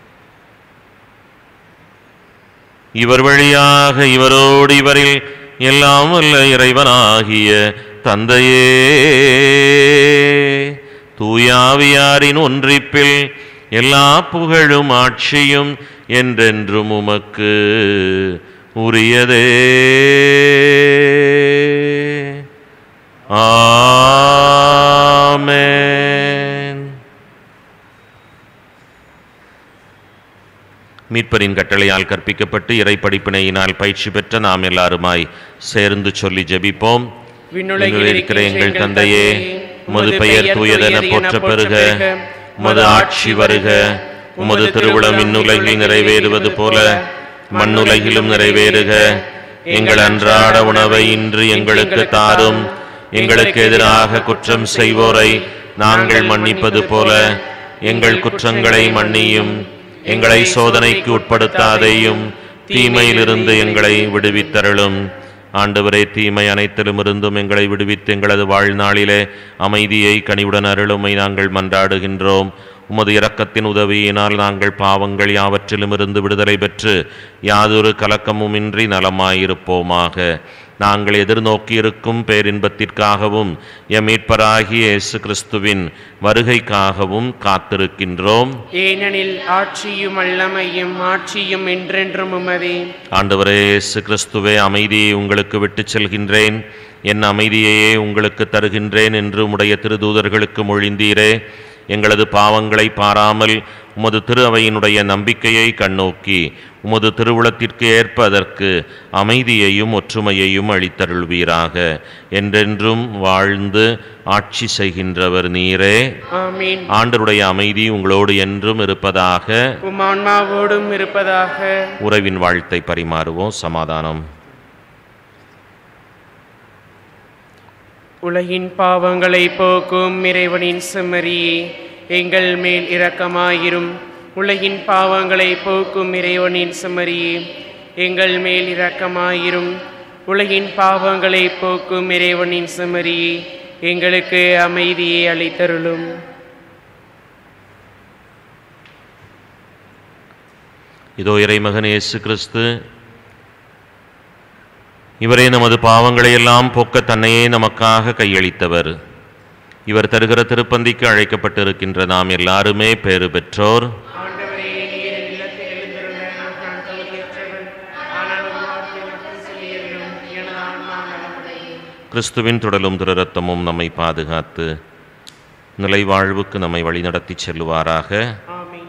Speaker 2: இவர் வழியாக இவரோடு இவரில் எல்லாம் வல்ல இறைவனாகிய தந்தையே தூயாவியாரின் ஒன்றிப்பில் எல்லா புகழும் ஆட்சியும் என்றென்றும் உமக்கு உரியதே ஆமென் மீட்பரின் கட்டளையால் கற்பிக்கப்பட்டு இறை படிப்பினையினால் பயிற்சி பெற்ற நாம் எல்லாருமாய் சேர்ந்து சொல்லி ஜெபிப்போம்
Speaker 1: விண்ணுலகில்
Speaker 2: இருக்கிற எங்கள் தந்தையே உமது பெயர் தூயதென போற்ற பெறுக உமது ஆட்சி வருக உமது திருவுளம் இந்நுலகில் நிறைவேறுவது போல மண்ணுலகிலும் நிறைவேறுக எங்கள் அன்றாட உணவை இன்று எங்களுக்கு தாரும் எங்களுக்கு எதிராக குற்றம் செய்வோரை நாங்கள் மன்னிப்பது போல எங்கள் குற்றங்களை மன்னியும் எங்களை சோதனைக்கு உட்படுத்தாதேயும் தீமையிலிருந்து எங்களை விடுவித்தருளும் ஆண்டவரே தீமை அனைத்திலும் இருந்தும் எங்களை விடுவித்து எங்களது வாழ்நாளிலே அமைதியை கனிவுடன் அருளுமை நாங்கள் மன்றாடுகின்றோம் உமது இரக்கத்தின் உதவியினால் நாங்கள் பாவங்கள் யாவற்றிலும் இருந்து விடுதலை பெற்று யாதொரு கலக்கமுமின்றி நலமாயிருப்போமாக நாங்கள் எதிர்நோக்கி இருக்கும் பேரின்பத்திற்காகவும் எம் மீட்பராகிய இயேசு கிறிஸ்துவின் வருகைக்காகவும் காத்திருக்கின்றோம்
Speaker 1: ஏனெனில் ஆட்சியும் வல்லமையும் ஆட்சியும் என்றென்றும் உமதே
Speaker 2: ஆண்டவரே இயேசு கிறிஸ்துவே அமைதியை உங்களுக்கு விட்டுச் செல்கின்றேன் என் அமைதியையே உங்களுக்கு தருகின்றேன் என்று உம்முடைய திருதூதர்களுக்கு மொழிந்தீரே எங்களது பாவங்களை பாராமல் உமது திரு அவையினுடைய நம்பிக்கையை கண்ணோக்கி உமது திருவுளத்திற்கு ஏற்ப அதற்கு அமைதியையும் ஒற்றுமையையும் அளித்தருள்வீராக என்றென்றும் வாழ்ந்து ஆட்சி செய்கின்றவர் நீரே
Speaker 1: ஆமீன்
Speaker 2: ஆண்டருடைய அமைதி உங்களோடு என்றும் இருப்பதாக
Speaker 1: உம் ஆன்மாவோடும் இருப்பதாக
Speaker 2: உறவின் வாழ்த்தை பரிமாறுவோம் சமாதானம்
Speaker 1: உலகின் பாவங்களை போக்கும் இறைவனின் செம்மறியே எங்கள் மேல் இரக்கமாயிரும் உலகின் பாவங்களை போக்கும் இறைவனின் செம்மறியே எங்கள் மேல் இரக்கமாயிரும் உலகின் பாவங்களை போக்கும் இறைவனின் செம்மறியே எங்களுக்கு அமைதியை அளித்தருளும்
Speaker 2: இதோ இறைமகன் இயேசு கிறிஸ்து இவரே நமது பாவங்களை எல்லாம் போக்க தன்னையே நமக்காக கையளித்தவர் இவர் தருகிற திருப்பந்திக்கு அழைக்கப்பட்டிருக்கின்ற நாம் எல்லாருமே பேறு பெற்றோர்
Speaker 1: ஆண்டவரே நீர்
Speaker 2: கிறிஸ்துவின் தொடலும் திருரத்தமும் நம்மை பாதுகாத்து நிலைவாழ்வுக்கு நம்மை வழிநடத்திச் செல்லுவாராக
Speaker 1: ஆமென்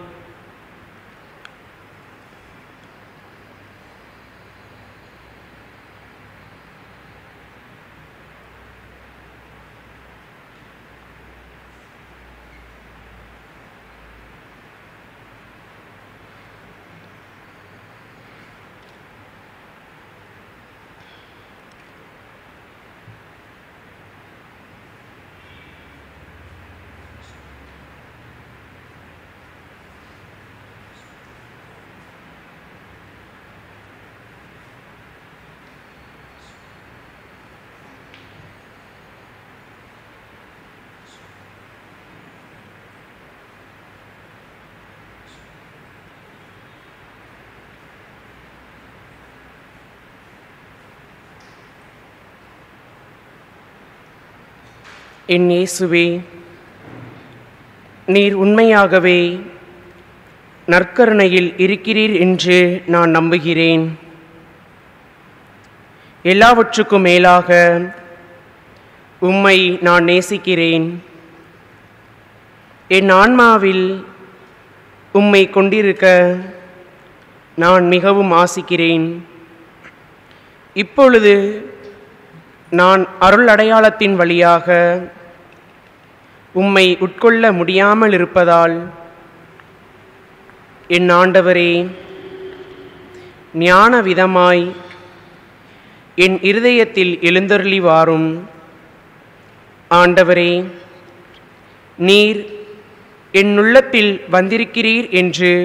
Speaker 1: என் இயேசுவே நீர் உண்மையாகவே நற்கருணையில் இருக்கிறீர் என்று நான் நம்புகிறேன் எல்லாவற்றுக்கும் மேலாக உம்மை நான் நேசிக்கிறேன் என் ஆன்மாவில் உம்மை கொண்டிருக்க நான் மிகவும் ஆசிக்கிறேன் இப்பொழுது நான் அருள் அடையாளத்தின் வழியாக உம்மை உட்கொள்ள முடியாமல் இருப்பதால் என் ஆண்டவரே ஞான விதமாய் என் இருதயத்தில் எழுந்தருளி வாரும் ஆண்டவரே நீர் என் உள்ளத்தில் வந்திருக்கிறீர் என்று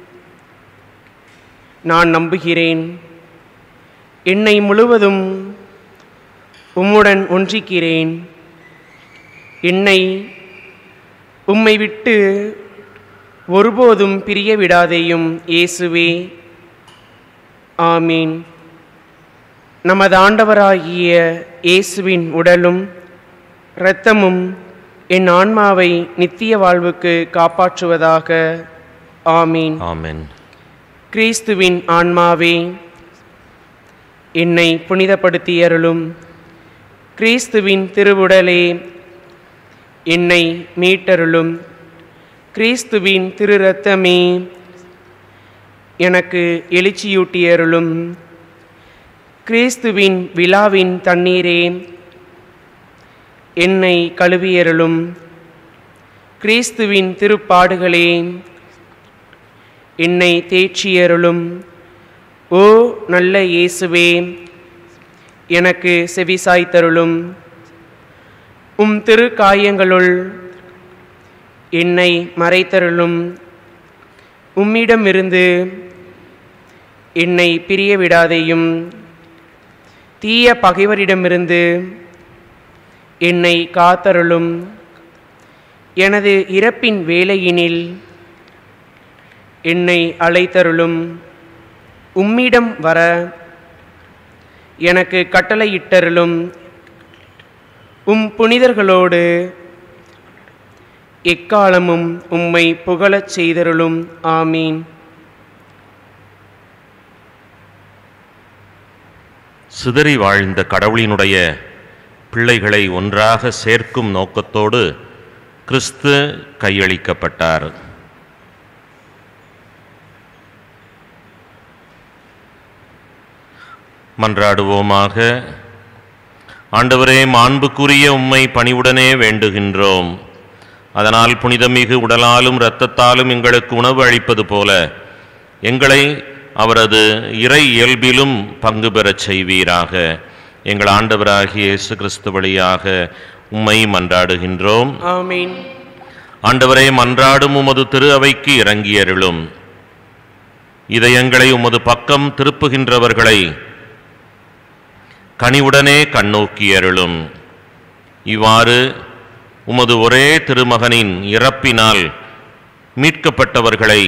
Speaker 1: நான் நம்புகிறேன் என்னை முழுவதும் உம்முடன் ஒன்றிக்கிறேன் என்னை உம்மை விட்டு ஒருபோதும் பிரிய விடாதேயும் இயேசுவே ஆமீன் நமது ஆண்டவராகிய இயேசுவின் உடலும் இரத்தமும் என் ஆன்மாவை நித்திய வாழ்வுக்கு காப்பாற்றுவதாக ஆமீன்
Speaker 2: ஆமென்
Speaker 1: கிறிஸ்துவின் ஆன்மாவே என்னை புனிதப்படுத்தியருளும் கிறிஸ்துவின் திருவுடலே என்னை மீட்டருளும் கிறிஸ்துவின் திரு ரத்தமே எனக்கு எழுச்சியூட்டியருளும் கிறிஸ்துவின் விழாவின் தண்ணீரே என்னை கழுவியருளும் கிறிஸ்துவின் திருப்பாடுகளே என்னை தேற்றியருளும் ஓ நல்ல இயேசுவே எனக்கு செவிசாய்த்தருளும் உம் திரு காயங்களுள் என்னை மறைத்தருளும் உம்மிடமிருந்து என்னை பிரிய விடாதேயும் தீய பகைவரிடமிருந்து என்னை காத்தருளும் எனது இறப்பின் வேலையினில் என்னை அழைத்தருளும் உம்மிடம் வர எனக்கு கட்டளையிட்டருளும் உம் புனிதர்களோடு எக்காலமும் உம்மை புகழச் செய்தருளும் ஆமீன்
Speaker 2: சிதறி வாழ்ந்த கடவுளினுடைய பிள்ளைகளை ஒன்றாக சேர்க்கும் நோக்கத்தோடு கிறிஸ்து கையளிக்கப்பட்டார் மன்றாடுவோமாக ஆண்டவரே மாண்புக்குரிய உம்மை பணிவுடனே வேண்டுகின்றோம் அதனால் புனிதமிகு உடலாலும் இரத்தத்தாலும் எங்களுக்கு உணவு அளிப்பது போல எங்களை அவரது இறை இயல்பிலும் பங்கு பெறச் செய்வீராக எங்கள் ஆண்டவராகிய இயேசு கிறிஸ்து வழியாக உம்மை மன்றாடுகின்றோம்
Speaker 1: ஆமீன்
Speaker 2: ஆண்டவரே மன்றாடும் உமது திரு அவைக்கு இறங்கியருளும் இதயங்களை உமது பக்கம் திருப்புகின்றவர்களை கனிவுடனே கண்ணோக்கியருளும் இவ்வாறு உமது ஒரே திருமகனின் இறப்பினால் மீட்கப்பட்டவர்களை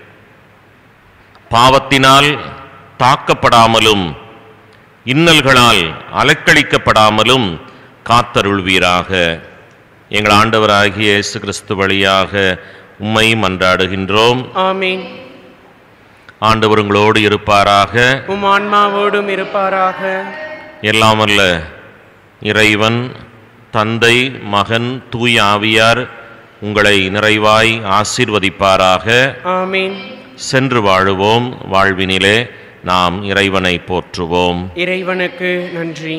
Speaker 2: பாவத்தினால் தாக்கப்படாமலும் இன்னல்களால் அலக்களிக்கப்படாமலும் காத்தருள்வீராக எங்கள் ஆண்டவராகிய இயேசு கிறிஸ்து வழியாக உம்மை மன்றாடுகின்றோம்
Speaker 1: ஆமீன்
Speaker 2: ஆண்டவர் உங்களோடு இருப்பாராக
Speaker 1: உம் ஆன்மாவோடும் இருப்பாராக
Speaker 2: எல்லாம் அல்ல இறைவன் தந்தை மகன் தூய ஆவியார் உங்களை நிறைவாய் ஆசீர்வதிப்பாராக
Speaker 1: ஆமீன்
Speaker 2: சென்று வாழுவோம் வாழ்வினிலே நாம் இறைவனை போற்றுவோம்
Speaker 1: இறைவனுக்கு நன்றி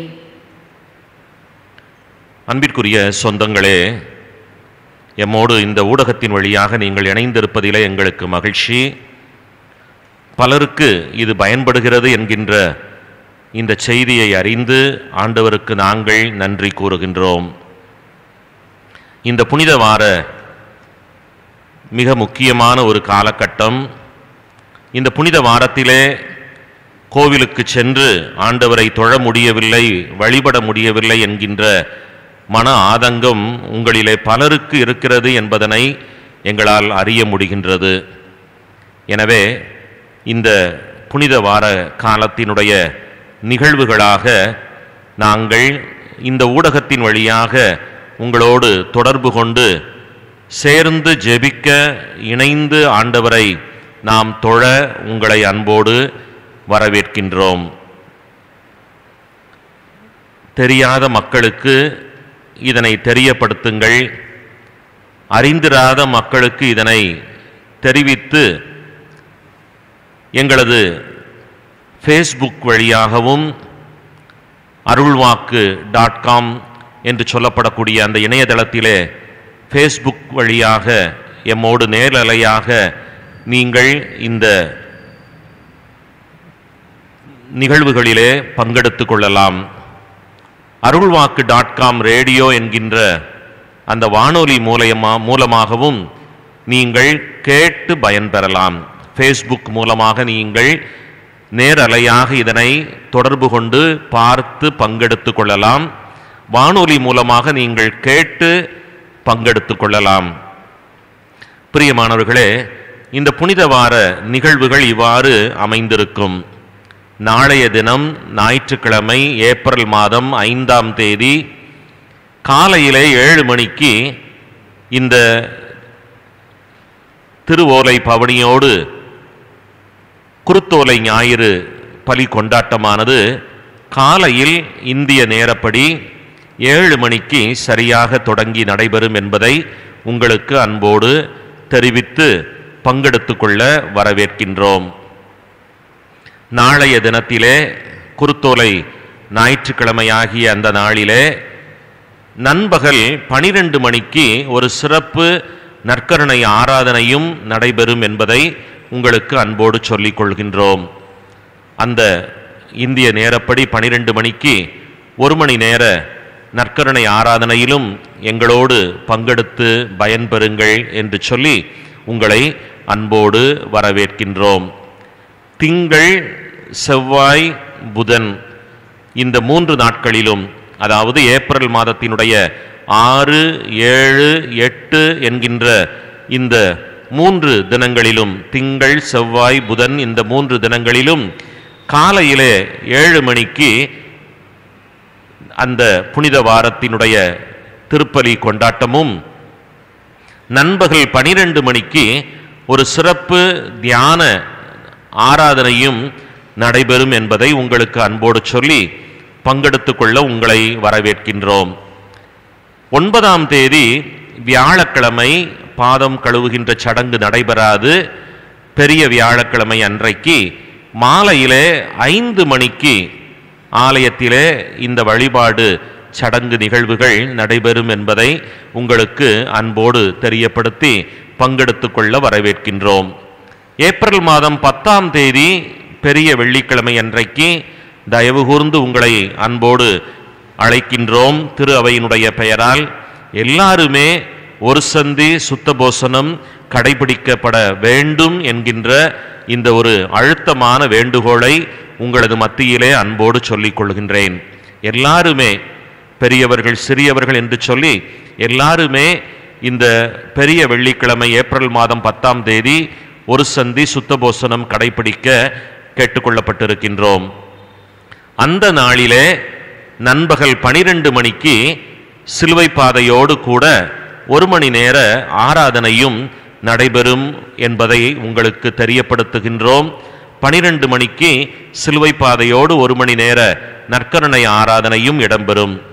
Speaker 2: அன்பிற்குரிய சொந்தங்களே எம்மோடு இந்த ஊடகத்தின் வழியாக நீங்கள் இணைந்திருப்பதிலே எங்களுக்கு மகிழ்ச்சி பலருக்கு இது பயன்படுகிறது என்கின்ற இந்த செய்தியை அறிந்து ஆண்டவருக்கு நாங்கள் நன்றி கூறுகின்றோம் இந்த புனித வார மிக முக்கியமான ஒரு காலகட்டம் இந்த புனித வாரத்திலே கோவிலுக்கு சென்று ஆண்டவரை தொழ முடியவில்லை வழிபட முடியவில்லை என்கின்ற மன ஆதங்கம் உங்களிலே பலருக்கு இருக்கிறது என்பதனை எங்களால் அறிய முடிகின்றது எனவே இந்த புனித வார காலத்தினுடைய நிகழ்வுகளாக நாங்கள் இந்த ஊடகத்தின் வழியாக உங்களோடு தொடர்பு கொண்டு சேர்ந்து ஜெபிக்க இணைந்து ஆண்டவரை நாம் தொழ உங்களை அன்போடு வரவேற்கின்றோம் தெரியாத மக்களுக்கு இதனை தெரியப்படுத்துங்கள் அறிந்திராத மக்களுக்கு இதனை தெரிவித்து எங்களது ஃபேஸ்புக் வழியாகவும் அருள்வாக்கு டாட் காம் என்று சொல்லப்படக்கூடிய அந்த இணையதளத்திலே ஃபேஸ்புக் வழியாக எம்மோடு நேரலையாக நீங்கள் இந்த நிகழ்வுகளிலே பங்கெடுத்து கொள்ளலாம் அருள்வாக்கு டாட் காம் ரேடியோ என்கின்ற அந்த வானொலி மூலயமா மூலமாகவும் நீங்கள் கேட்டு பயன்பெறலாம் ஃபேஸ்புக் மூலமாக நீங்கள் நேரலையாக இதனை தொடர்பு கொண்டு பார்த்து பங்கெடுத்து கொள்ளலாம் வானொலி மூலமாக நீங்கள் கேட்டு பங்கெடுத்து கொள்ளலாம் பிரியமானவர்களே இந்த புனித வார நிகழ்வுகள் இவ்வாறு அமைந்திருக்கும் நாளைய தினம் ஞாயிற்றுக்கிழமை ஏப்ரல் மாதம் ஐந்தாம் தேதி காலையிலே ஏழு மணிக்கு இந்த திருவோலை பவனியோடு குருத்தோலை ஞாயிறு பலி கொண்டாட்டமானது காலையில் இந்திய நேரப்படி ஏழு மணிக்கு சரியாக தொடங்கி நடைபெறும் என்பதை உங்களுக்கு அன்போடு தெரிவித்து பங்கெடுத்து கொள்ள வரவேற்கின்றோம் நாளைய தினத்திலே குருத்தோலை ஞாயிற்றுக்கிழமையாகிய அந்த நாளிலே நண்பகல் பனிரெண்டு மணிக்கு ஒரு சிறப்பு நற்கருணை ஆராதனையும் நடைபெறும் என்பதை உங்களுக்கு அன்போடு சொல்லிக் கொள்கின்றோம் அந்த இந்திய நேரப்படி பனிரெண்டு மணிக்கு ஒரு மணி நேர நற்கருணை ஆராதனையிலும் எங்களோடு பங்கெடுத்து பயன்பெறுங்கள் என்று சொல்லி உங்களை அன்போடு வரவேற்கின்றோம் திங்கள் செவ்வாய் புதன் இந்த மூன்று நாட்களிலும் அதாவது ஏப்ரல் மாதத்தினுடைய ஆறு ஏழு எட்டு என்கின்ற இந்த மூன்று தினங்களிலும் திங்கள் செவ்வாய் புதன் இந்த மூன்று தினங்களிலும் காலையிலே ஏழு மணிக்கு அந்த புனித வாரத்தினுடைய திருப்பலி கொண்டாட்டமும் நண்பகல் பனிரெண்டு மணிக்கு ஒரு சிறப்பு தியான ஆராதனையும் நடைபெறும் என்பதை உங்களுக்கு அன்போடு சொல்லி பங்கெடுத்துக் கொள்ள உங்களை வரவேற்கின்றோம் ஒன்பதாம் தேதி வியாழக்கிழமை பாதம் கழுவுகின்ற சடங்கு நடைபெறாது பெரிய வியாழக்கிழமை அன்றைக்கு மாலையிலே ஐந்து மணிக்கு ஆலயத்திலே இந்த வழிபாடு சடங்கு நிகழ்வுகள் நடைபெறும் என்பதை உங்களுக்கு அன்போடு தெரியப்படுத்தி பங்கெடுத்துக் கொள்ள வரவேற்கின்றோம் ஏப்ரல் மாதம் பத்தாம் தேதி பெரிய வெள்ளிக்கிழமை அன்றைக்கு தயவு கூர்ந்து உங்களை அன்போடு அழைக்கின்றோம் திரு அவையினுடைய பெயரால் எல்லாருமே ஒரு சந்தி சுத்தபோசனம் கடைபிடிக்கப்பட வேண்டும் என்கின்ற இந்த ஒரு அழுத்தமான வேண்டுகோளை உங்களது மத்தியிலே அன்போடு சொல்லிக் கொள்கின்றேன் எல்லாருமே பெரியவர்கள் சிறியவர்கள் என்று சொல்லி எல்லாருமே இந்த பெரிய வெள்ளிக்கிழமை ஏப்ரல் மாதம் பத்தாம் தேதி ஒரு சந்தி சுத்தபோசனம் கடைபிடிக்க கேட்டுக்கொள்ளப்பட்டிருக்கின்றோம் அந்த நாளிலே நண்பகல் பனிரெண்டு மணிக்கு சிலுவை பாதையோடு கூட ஒரு மணி நேர ஆராதனையும் நடைபெறும் என்பதை உங்களுக்கு தெரியப்படுத்துகின்றோம் பனிரெண்டு மணிக்கு சிலுவை பாதையோடு ஒரு மணி நேர நற்கருணை ஆராதனையும் இடம்பெறும்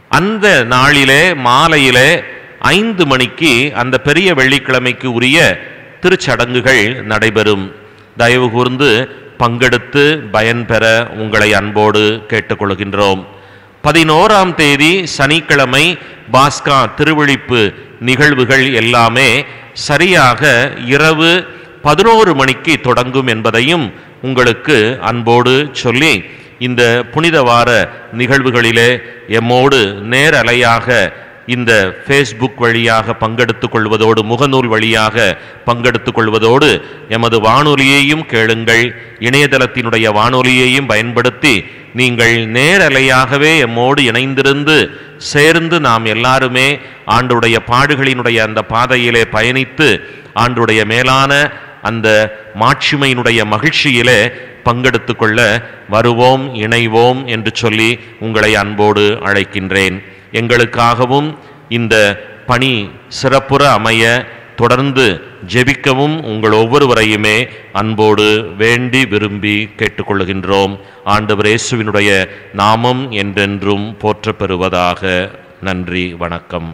Speaker 2: அந்த நாளிலே மாலையிலே ஐந்து மணிக்கு அந்த பெரிய வெள்ளிக்கிழமைக்கு உரிய திருச்சடங்குகள் நடைபெறும் தயவு கூர்ந்து பங்கெடுத்து பயன்பெற உங்களை அன்போடு கேட்டுக்கொள்கின்றோம் பதினோராம் தேதி சனிக்கிழமை பாஸ்கா திருவிழிப்பு நிகழ்வுகள் எல்லாமே சரியாக இரவு பதினோரு மணிக்கு தொடங்கும் என்பதையும் உங்களுக்கு அன்போடு சொல்லி இந்த புனித வார நிகழ்வுகளிலே எம்மோடு நேரலையாக இந்த ஃபேஸ்புக் வழியாக பங்கெடுத்துக் கொள்வதோடு முகநூல் வழியாக பங்கெடுத்துக் கொள்வதோடு எமது வானொலியையும் கேளுங்கள் இணையதளத்தினுடைய வானொலியையும் பயன்படுத்தி நீங்கள் நேரலையாகவே எம்மோடு இணைந்திருந்து சேர்ந்து நாம் எல்லாருமே ஆண்டுடைய பாடுகளினுடைய அந்த பாதையிலே பயணித்து ஆண்டுடைய மேலான அந்த மாட்சிமையினுடைய மகிழ்ச்சியிலே பங்கெடுத்து கொள்ள வருவோம் இணைவோம் என்று சொல்லி உங்களை அன்போடு அழைக்கின்றேன் எங்களுக்காகவும் இந்த பணி சிறப்புற அமைய தொடர்ந்து ஜெபிக்கவும் உங்கள் ஒவ்வொருவரையுமே அன்போடு வேண்டி விரும்பி கேட்டுக்கொள்கின்றோம் ஆண்டவர் இயேசுவினுடைய நாமம் என்றென்றும் போற்றப் பெறுவதாக நன்றி வணக்கம்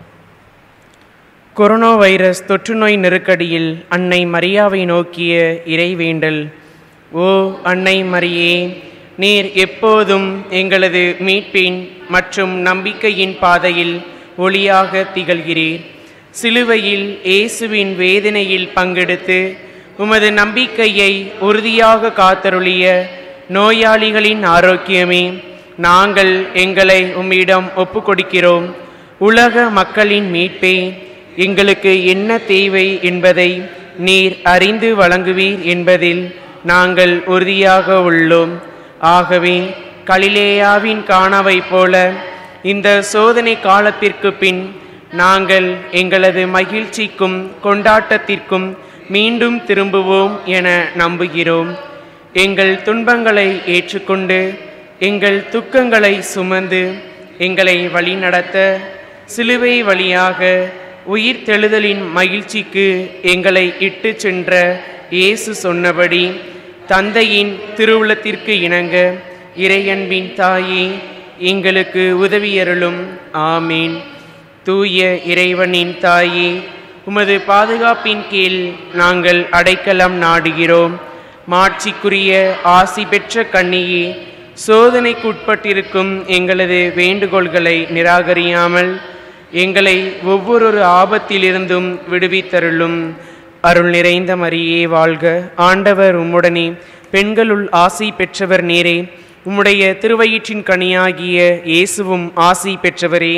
Speaker 1: கொரோனா வைரஸ் தொற்றுநோய் நெருக்கடியில் அன்னை மரியாவை நோக்கிய இறைவேண்டல் ஓ அன்னை மரியே நீர் எப்போதும் எங்களது மீட்பின் மற்றும் நம்பிக்கையின் பாதையில் ஒளியாக திகழ்கிறீர் சிலுவையில் இயேசுவின் வேதனையில் பங்கெடுத்து உமது நம்பிக்கையை உறுதியாக காத்தருளிய நோயாளிகளின் ஆரோக்கியமே நாங்கள் எங்களை உம்மிடம் ஒப்புக்கொடுக்கிறோம் உலக மக்களின் மீட்பே எங்களுக்கு என்ன தேவை என்பதை நீர் அறிந்து வழங்குவீர் என்பதில் நாங்கள் உறுதியாக உள்ளோம் ஆகவே கலிலேயாவின் காணவை போல இந்த சோதனை காலத்திற்கு பின் நாங்கள் எங்களது மகிழ்ச்சிக்கும் கொண்டாட்டத்திற்கும் மீண்டும் திரும்புவோம் என நம்புகிறோம் எங்கள் துன்பங்களை ஏற்றுக்கொண்டு எங்கள் துக்கங்களை சுமந்து எங்களை வழிநடத்த சிலுவை வழியாக உயிர் தெழுதலின் மகிழ்ச்சிக்கு எங்களை இட்டு சென்ற இயேசு சொன்னபடி தந்தையின் திருவுளத்திற்கு இணங்க இறையன்பின் தாயே எங்களுக்கு உதவியருளும் ஆமீன் தூய இறைவனின் தாயே உமது பாதுகாப்பின் கீழ் நாங்கள் அடைக்கலம் நாடுகிறோம் மாட்சிக்குரிய ஆசி பெற்ற கண்ணியே சோதனைக்குட்பட்டிருக்கும் எங்களது வேண்டுகோள்களை நிராகரியாமல் எங்களை ஒவ்வொரு ஆபத்திலிருந்தும் விடுவித்தருளும் அருள் நிறைந்த மரியே வாழ்க ஆண்டவர் உம்முடனே பெண்களுள் ஆசி பெற்றவர் நீரே உம்முடைய திருவயிற்றின் கனியாகிய இயேசுவும் ஆசி பெற்றவரே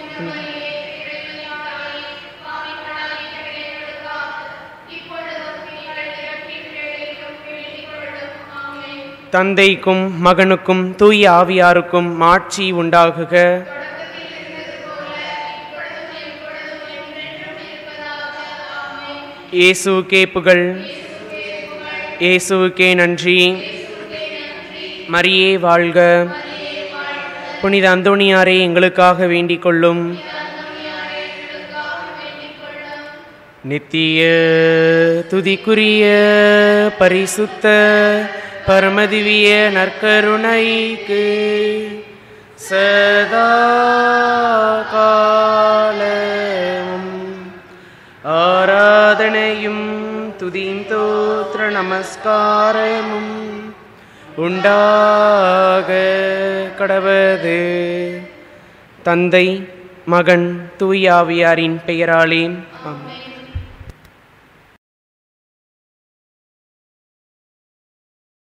Speaker 1: தந்தைக்கும் மகனுக்கும் தூய ஆவியாருக்கும் மாட்சி உண்டாகுக இயேசுவுக்கே புகழ் இயேசுவுக்கே நன்றி மரியே வாழ்க புனித அந்தோணியாரே எங்களுக்காக வேண்டிக் கொள்ளும் நித்திய துதிக்குரிய பரிசுத்த பரமதிவிய நற்கருணைக்கு சதா காலமும் ஆராதனையும் துதியும் தோத்திர நமஸ்காரமும் உண்டாக கடவது தந்தை மகன் தூயாவியாரின் பெயராலே ஆமென்